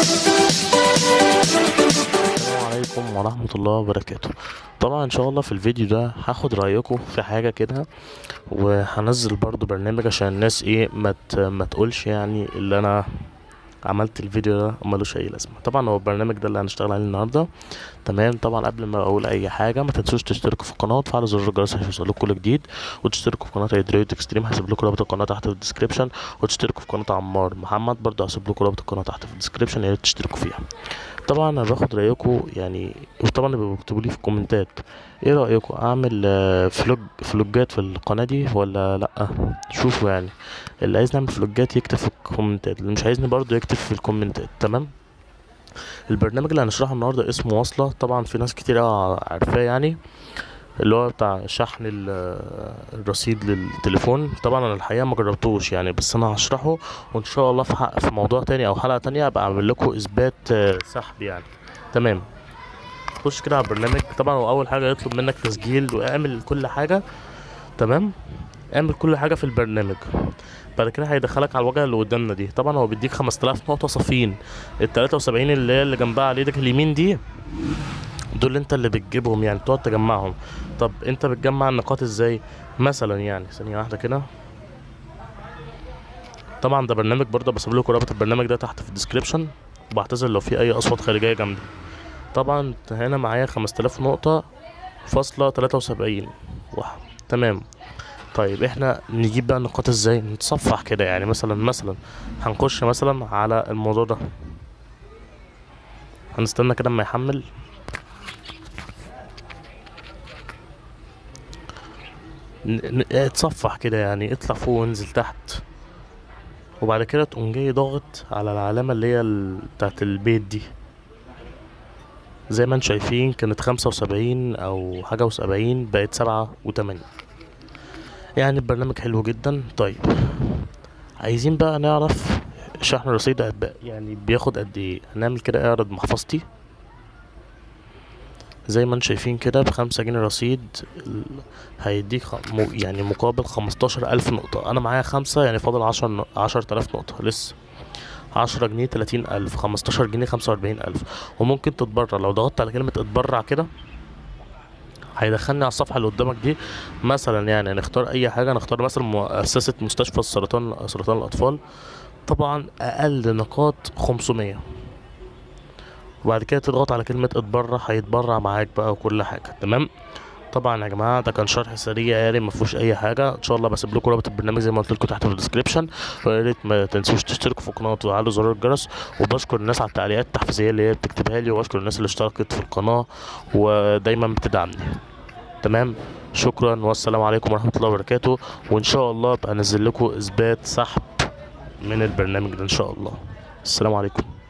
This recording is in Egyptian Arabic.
السلام عليكم ورحمة الله وبركاته طبعا ان شاء الله في الفيديو ده هاخد رأيكم في حاجة كده وهنزل برضو برنامج عشان الناس ايه ما ت- ما تقولش يعني اللي انا عملت الفيديو ده ملوش اي لازمه طبعا هو البرنامج ده اللي هنشتغل عليه النهارده تمام طبعا قبل ما اقول اي حاجه ما تنسوش تشتركوا في القناه وتفعلوا زر الجرس عشان يوصلكوا كل جديد وتشتركوا في قناه ايدريوت اكستريم هسيب لكم رابط القناه تحت في الديسكربشن وتشتركوا في قناه عمار محمد برضه هسيب لكم رابط القناه تحت في الديسكربشن يا ريت تشتركوا فيها طبعا انا باخد رايكم يعني وطبعا بيبقوا بيكتبوا لي في الكومنتات ايه رايكم اعمل آه، فلوج فلوجات في القناه دي ولا لا شوفوا يعني اللي عايز نعمل فلوجات يكتب في الكومنتات اللي مش عايزني برضه يكتب في الكومنتات تمام البرنامج اللي هنشرحه النهارده اسمه واصلة طبعا في ناس كتير أوي عارفاه يعني اللي هو بتاع شحن ال- الرصيد للتليفون طبعا انا الحقيقه ما جربتوش يعني بس انا هشرحه وان شاء الله في حق في موضوع تاني او حلقه تانية ابقى اعمل لكم اثبات آه، سحب يعني تمام خش كده على البرنامج طبعا هو اول حاجه يطلب منك تسجيل واعمل كل حاجه تمام اعمل كل حاجه في البرنامج بعد كده هيدخلك على الواجهه اللي قدامنا دي طبعا هو بيديك 5000 نقطه صافيين ال 73 اللي هي اللي جنبها على ايدك اليمين دي دول انت اللي بتجيبهم يعني تقعد تجمعهم طب انت بتجمع النقاط ازاي مثلا يعني ثانيه واحده كده طبعا ده برنامج برضه بسيب لكم رابط البرنامج ده تحت في الديسكريبشن وبعتذر لو في اي اصوات خارجيه جنبي طبعا هنا معايا 5000 نقطه فاصلة 73 واحد تمام طيب احنا نجيب بقى النقاط ازاي نتصفح كده يعني مثلا مثلا هنخش مثلا على الموضوع ده هنستنى كده اما يحمل ن- ن- اتصفح كده يعني اطلع فوق وانزل تحت وبعد كده تقوم جاي ضاغط على العلامة اللي هي ال- بتاعت البيت دي زي ما انتم شايفين كانت خمسة وسبعين او حاجة وسبعين بقت سبعة وتمانية يعني البرنامج حلو جدا طيب عايزين بقى نعرف شحن الرصيد قد- يعني بياخد قد ايه هنعمل كده اعرض محفظتي زي ما انتم شايفين كده بخمسة جنيه رصيد ال- هيديك خ- م- يعني مقابل خمستاشر ألف نقطة أنا معايا خمسة يعني فاضل عشر ن- عشر تلاف نقطة لسه عشرة جنيه تلاتين ألف خمستاشر جنيه خمسة وأربعين ألف وممكن تتبرع لو ضغطت على كلمة اتبرع كده هيدخلني على الصفحة اللي قدامك دي مثلا يعني نختار أي حاجة نختار مثلا مؤسسة مستشفى السرطان سرطان الأطفال طبعا أقل نقاط خمسمية وبعد كده تضغط على كلمة اتبرع هيتبرع معاك بقى وكل حاجة تمام طبعا يا جماعه ده كان شرح سريع يعني ما فيهوش اي حاجه ان شاء الله بسيب لكم رابط البرنامج زي ما قلت لكم تحت في الديسكربشن ويا ريت ما تنسوش تشتركوا في القناه وتفعلوا زر الجرس وبشكر الناس على التعليقات التحفيزيه اللي هي بتكتبها لي وبشكر الناس اللي اشتركت في القناه ودايما بتدعمني تمام شكرا والسلام عليكم ورحمه الله وبركاته وان شاء الله ابقى انزل لكم اثبات سحب من البرنامج ده ان شاء الله السلام عليكم